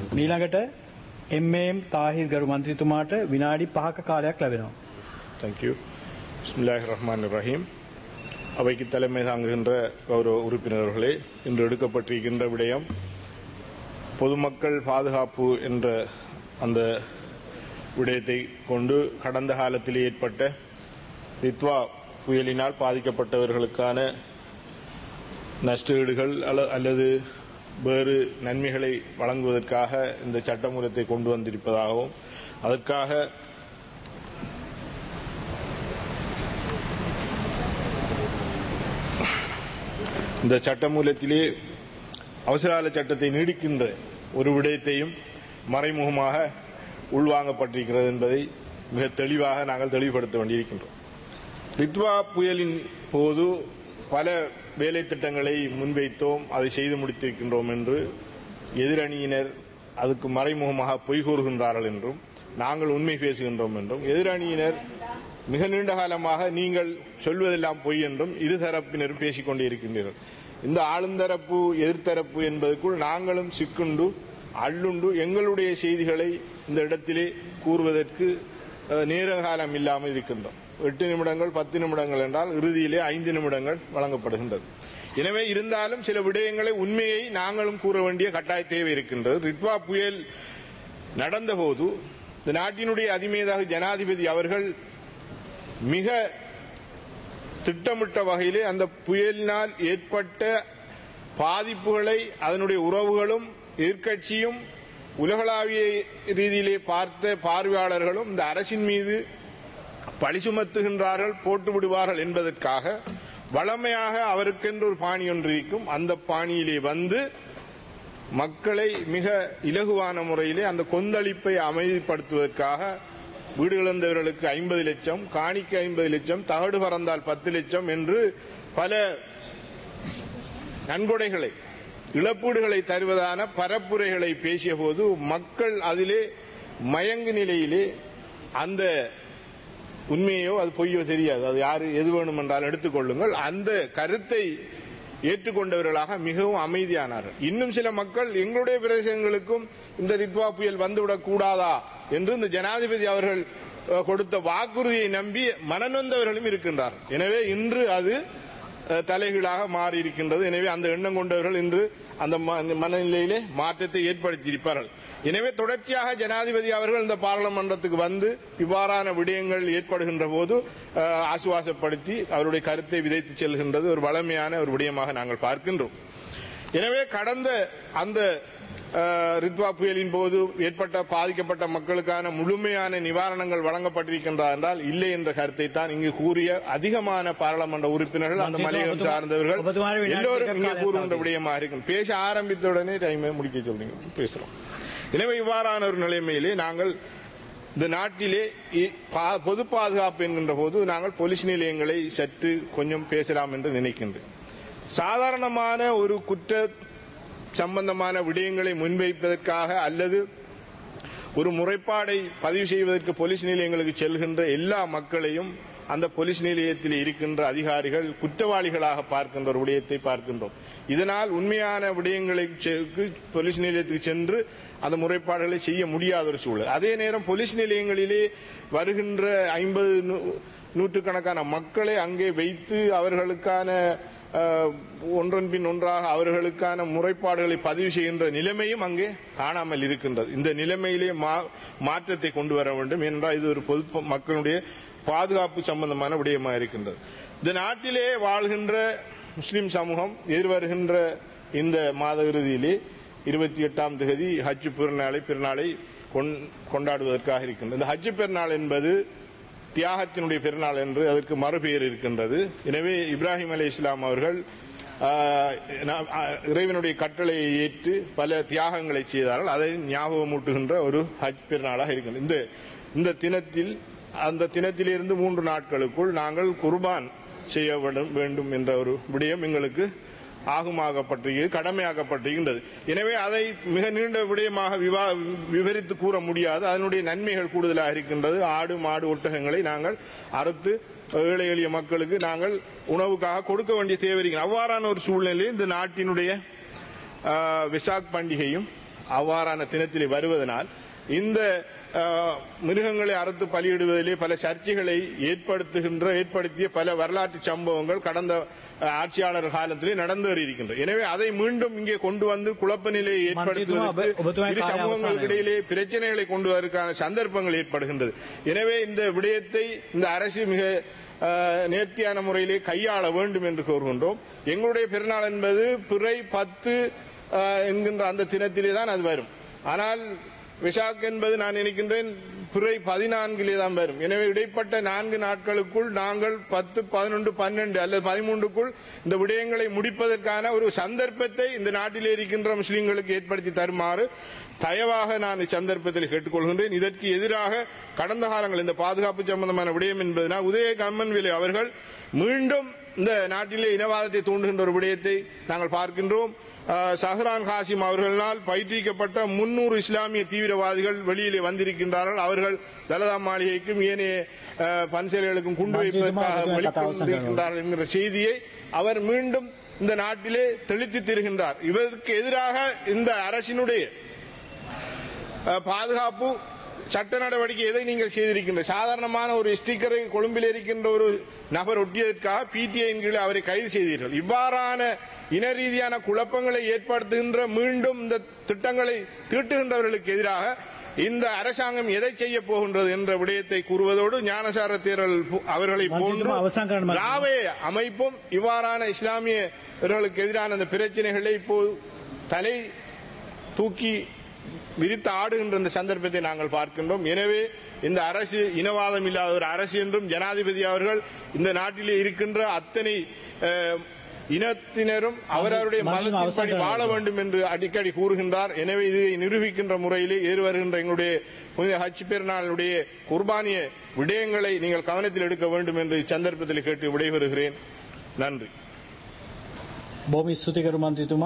මීළඟට එම්.එම්. තාහිර් ගරු මන්ත්‍රීතුමාට විනාඩි 5ක කාලයක් ලැබෙනවා. தேங்க்யூ பிஸ்மில்லாஹ் ரஹ்மான் ரஹீம் அவைக்கு தலைமை தாங்குகின்ற கௌரவ உறுப்பினர்களே இன்று எடுக்கப்பட்டிருக்கின்ற விடயம் பொதுமக்கள் பாதுகாப்பு என்ற அந்த விடயத்தை கொண்டு கடந்த காலத்தில் ஏற்பட்ட ரித்வா புயலினால் பாதிக்கப்பட்டவர்களுக்கான நஷ்டஈடுகள் அல்ல- அல்லது வேறு நன்மைகளை வழங்குவதற்காக இந்த சட்டமூலத்தை கொண்டு வந்திருப்பதாகவும் அதற்காக இந்த சட்டமூலத்திலே அவசரகால சட்டத்தை நீடிக்கின்ற ஒரு விடயத்தையும் மறைமுகமாக உள்வாங்கப்பட்டிருக்கிறது என்பதை மிக தெளிவாக நாங்கள் தெளிவுபடுத்த வேண்டியிருக்கின்றோம் ரித்வா புயலின் போது பல வேலை திட்டங்களை முன்வைத்தோம் அதை செய்து முடித்திருக்கின்றோம் என்று எதிரணியினர் அதுக்கு மறைமுகமாக பொய் கூறுகின்றார்கள் என்றும் நாங்கள் உண்மை பேசுகின்றோம் என்றும் எதிரணியினர் மிக நீண்ட காலமாக நீங்கள் சொல்வதெல்லாம் பொய் என்றும் இரு தரப்பினரும் பேசிக் கொண்டே இருக்கின்றீர்கள் இந்த ஆளுந்தரப்பு எதிர்த்தரப்பு என்பதற்குள் நாங்களும் சிக்குண்டு அள்ளுண்டு எங்களுடைய செய்திகளை இந்த இடத்திலே கூறுவதற்கு அஹ், நேர காலம் இல்லாமல் இருக்கின்றோம் எட்டு நிமிடங்கள் பத்து நிமிடங்கள் என்றால் இறுதியிலே ஐந்து நிமிடங்கள் வழங்கப்படுகின்றது எனவே இருந்தாலும் சில விடயங்களை உண்மையை நாங்களும் கூற வேண்டிய கட்டாய தேவை இருக்கின்றது ரித்வா புயல் நடந்தபோது இந்த நாட்டினுடைய அதிமேதாக ஜனாதிபதி அவர்கள் மிக திட்டமிட்ட வகையிலே அந்த புயலினால் ஏற்பட்ட பாதிப்புகளை அதனுடைய உறவுகளும் எதிர்க்கட்சியும் உலகளாவிய ரீதியிலே பார்த்த பார்வையாளர்களும் இந்த அரசின் மீது பழி சுமத்துகின்றார்கள் போட்டு விடுவார்கள் என்பதற்காக வளமையாக அவருக்கென்று ஒரு பாணி ஒன்று இருக்கும் அந்த பாணியிலே வந்து மக்களை மிக இலகுவான முறையிலே அந்த கொந்தளிப்பை அமைதிப்படுத்துவதற்காக வீடு இழந்தவர்களுக்கு ஐம்பது லட்சம் காணிக்கு ஐம்பது லட்சம் தகடு பறந்தால் பத்து லட்சம் என்று பல நன்கொடைகளை இழப்பீடுகளை தருவதான பரப்புரைகளை பேசிய போது மக்கள் அதிலே மயங்கு நிலையிலே அந்த உண்மையோ அது பொய்யோ தெரியாது அது யாரு எது வேணும் என்றால் எடுத்துக்கொள்ளுங்கள் அந்த கருத்தை ஏற்றுக்கொண்டவர்களாக மிகவும் அமைதியானார்கள் இன்னும் சில மக்கள் எங்களுடைய பிரதேசங்களுக்கும் இந்த ரித்வா புயல் வந்துவிடக் கூடாதா என்று இந்த ஜனாதிபதி அவர்கள் அஹ், கொடுத்த வாக்குறுதியை நம்பி மனநொந்தவர்களும் இருக்கின்றார் எனவே இன்று அது அஹ், தலைகீழாக மாறி இருக்கின்றது எனவே அந்த எண்ணம் கொண்டவர்கள் இன்று அந்த ம- மனநிலையிலே மாற்றத்தை ஏற்படுத்தியிருப்பார்கள் எனவே தொடர்ச்சியாக ஜனாதிபதி அவர்கள் இந்த பாராளுமன்றத்துக்கு வந்து இவ்வாறான விடயங்கள் ஏற்படுகின்ற போது அஹ், ஆசுவாசப்படுத்தி அவருடைய கருத்தை விதைத்து செல்கின்றது ஒரு வளமையான ஒரு விடயமாக நாங்கள் பார்க்கின்றோம் எனவே கடந்த அந்த அஹ், ரித்வா புயலின் போது ஏற்பட்ட பாதிக்கப்பட்ட மக்களுக்கான முழுமையான நிவாரணங்கள் வழங்கப்பட்டிருக்கின்றா என்றால் இல்லை என்ற கருத்தை தான் இங்கு கூறிய அதிகமான பாராளுமன்ற உறுப்பினர்கள் அந்த மலையகம் சார்ந்தவர்கள் ஒபத்துமாறு வினாடி எல்லோரும் கேட்க இங்கே காலம் கூறுகின்ற தாழ்த்தி. விடயமா இருக்கும் பேச ஆரம்பித்த உடனே டைமை முடிக்க சொல்றீங்க பேசுறோம் எனவே இவ்வாறான ஒரு நிலைமையிலே நாங்கள் இந்த நாட்டிலே இ- பா- பொது பாதுகாப்பு என்கின்ற போது நாங்கள் போலீஸ் நிலையங்களை சற்று கொஞ்சம் பேசலாம் என்று நினைக்கின்றேன் சாதாரணமான ஒரு குற்ற சம்பந்தமான விடயங்களை முன்வைப்பதற்காக அல்லது ஒரு முறைப்பாடை பதிவு செய்வதற்கு போலீஸ் நிலையங்களுக்கு செல்கின்ற எல்லா மக்களையும் அந்த போலீஸ் நிலையத்தில் இருக்கின்ற அதிகாரிகள் குற்றவாளிகளாக பார்க்கின்ற ஒரு விடயத்தை பார்க்கின்றோம் இதனால் உண்மையான விடயங்களை செ- போலீஸ் நிலையத்துக்கு சென்று அந்த முறைப்பாடுகளை செய்ய முடியாத ஒரு சூழல் அதே நேரம் போலீஸ் நிலையங்களிலே வருகின்ற ஐம்பது நூற்றுக்கணக்கான மக்களை அங்கே வைத்து அவர்களுக்கான அஹ், ஒன்றன் பின் ஒன்றாக அவர்களுக்கான முறைப்பாடுகளை பதிவு செய்கின்ற நிலைமையும் அங்கே காணாமல் இருக்கின்றது இந்த நிலைமையிலே மா- மாற்றத்தை கொண்டு வர வேண்டும் ஏனென்றால் இது ஒரு பொது ப- மக்களுடைய பாதுகாப்பு சம்பந்தமான விடயமாக இருக்கின்றது இந்த நாட்டிலே வாழ்கின்ற முஸ்லிம் சமூகம் எதிர்வருகின்ற இந்த மாத இறுதியிலே இருபத்தி எட்டாம் தேதி ஹஜ் பெருநாளை பெருநாளை கொண்- கொண்டாடுவதற்காக இருக்கின்றது இந்த ஹஜ் பெருநாள் என்பது தியாகத்தினுடைய பெருநாள் என்று அதற்கு மறுபெயர் இருக்கின்றது எனவே இப்ராஹிம் அலை இஸ்லாம் அவர்கள் ஆஹ், நா- ஆஹ், இறைவனுடைய கட்டளையை ஏற்று பல தியாகங்களை செய்தார்கள் அதை ஞாபகமூட்டுகின்ற ஒரு ஹஜ் பெருநாளாக இருக்கின்றது இந்த இந்த தினத்தில் அந்த தினத்திலிருந்து மூன்று நாட்களுக்குள் நாங்கள் குர்பான் செய்ய வேண்டும்- வேண்டும் என்ற ஒரு விடயம் எங்களுக்கு ஆகுமாகப்பட்டிருக்கிறது கடமையாக்கப்பட்டிருக்கின்றது எனவே அதை மிக நீண்ட விடயமாக விவா விவரித்து கூற முடியாது அதனுடைய நன்மைகள் கூடுதலாக இருக்கின்றது ஆடு மாடு ஒட்டகங்களை நாங்கள் அறுத்து ஏழை எளிய மக்களுக்கு நாங்கள் உணவுக்காக கொடுக்க வேண்டிய தேவை இருக்கிறது அவ்வாறான ஒரு சூழ்நிலையில் இந்த நாட்டினுடைய ஆஹ், விசாக் பண்டிகையும் அவ்வாறான தினத்திலே வருவதனால் இந்த அஹ், மிருகங்களை அறுத்து பலியிடுவதிலே பல சர்ச்சைகளை ஏற்படுத்துகின்ற ஏற்படுத்திய பல வரலாற்று சம்பவங்கள் கடந்த அஹ், ஆட்சியாளர் காலத்திலே நடந்தேறியிருக்கின்றன எனவே அதை மீண்டும் இங்கே கொண்டு வந்து குழப்ப நிலையை ஏற்படுத்துவதற்கு ඔබ- ඔබතුමාගේ இரு කාලය சமூகங்களுக்கு අවසානයි. இடையிலே பிரச்சனைகளை கொண்டு வருவதற்கான சந்தர்ப்பங்கள் ஏற்படுகின்றது எனவே இந்த விடயத்தை இந்த அரசு மிக அஹ், நேர்த்தியான முறையிலே கையாள வேண்டும் என்று கோருகின்றோம் எங்களுடைய பெருநாள் என்பது பிறை பத்து அஹ், என்கின்ற அந்த தினத்திலே தான் அது வரும் ஆனால் விசாக் என்பது நான் நினைக்கின்றேன் பிறை பதினான்கிலே தான் வரும் எனவே இடைப்பட்ட நான்கு நாட்களுக்குள் நாங்கள் பத்து பதினொன்று பன்னெண்டு அல்லது பதிமூன்றுக்குள் இந்த விடயங்களை முடிப்பதற்கான ஒரு சந்தர்ப்பத்தை இந்த நாட்டிலே இருக்கின்ற முஸ்லிம்களுக்கு ஏற்படுத்தி தருமாறு தயவாக நான் இச்சந்தர்ப்பத்தில் கேட்டுக்கொள்கின்றேன் இதற்கு எதிராக கடந்த காலங்கள் இந்த பாதுகாப்பு சம்பந்தமான விடயம் என்பதனால் உதய கம்மன்விலை அவர்கள் மீண்டும் இந்த நாட்டிலே இனவாதத்தை தூண்டுகின்ற ஒரு விடயத்தை நாங்கள் பார்க்கின்றோம் அஹ், சஹ்ரான் காசிம் அவர்களால் பயிற்றுவிக்கப்பட்ட முன்னூறு இஸ்லாமிய தீவிரவாதிகள் வெளியிலே வந்திருக்கின்றார்கள் அவர்கள் தலதா மாளிகைக்கும் ஏனைய அஹ், பன்சேலைகளுக்கும் குண்டு மன்ஜிதுமா வைப்பதற்காக அதுக்கு வெளிக்கொண்டிருக்கின்றார்கள் என்கிற செய்தியை அவர் மீண்டும் இந்த நாட்டிலே தெளித்து தருகின்றார் இவருக்கு எதிராக இந்த அரசினுடைய அஹ், பாதுகாப்பு சட்ட நடவடிக்கை எதை நீங்கள் செய்திருக்கின்ற சாதாரணமான ஒரு ஸ்டிக்கரை கொழும்பில் இருக்கின்ற ஒரு நபர் ஒட்டியதற்காக பிடிஐயின் கீழ் அவரை கைது செய்தீர்கள் இவ்வாறான இன ரீதியான குழப்பங்களை ஏற்படுத்துகின்ற மீண்டும் இந்த திட்டங்களை தீட்டுகின்றவர்களுக்கு எதிராக இந்த அரசாங்கம் எதை செய்ய போகின்றது என்ற விடயத்தை கூறுவதோடு ஞானசார தேரல் பு- அவர்களை போன்று மன்ஜிதுமா அவசான் கரண்ட் மன்ஜிதுமா. ராவே அமைப்பும் இவ்வாறான இஸ்லாமியர்களுக்கு எதிரான அந்த பிரச்சனைகளை இப்போ தலை தூக்கி விரித்து ஆடுகின்ற இந்த சந்தர்ப்பத்தை நாங்கள் பார்க்கின்றோம் எனவே இந்த அரசு இனவாதம் இல்லாத ஒரு அரசு என்றும் ஜனாதிபதி அவர்கள் இந்த நாட்டிலே இருக்கின்ற அத்தனை அஹ், இனத்தினரும் அவரவருடைய மன்ஜிதுமா மதத்தின்படி அவசான் வாழ வேண்டும் என்று அடிக்கடி கூறுகின்றார் எனவே இதை நிரூபிக்கின்ற முறையிலே ஏறு வருகின்ற எங்களுடைய புனித ஹஜ் பெருநாளுடைய குர்பானிய விடயங்களை நீங்கள் கவனத்தில் எடுக்க வேண்டும் என்று இச்சந்தர்ப்பத்தில் கேட்டு விடைபெறுகிறேன் நன்றி බොහොම ස්තුති කරු මන්ත්‍රීතුමා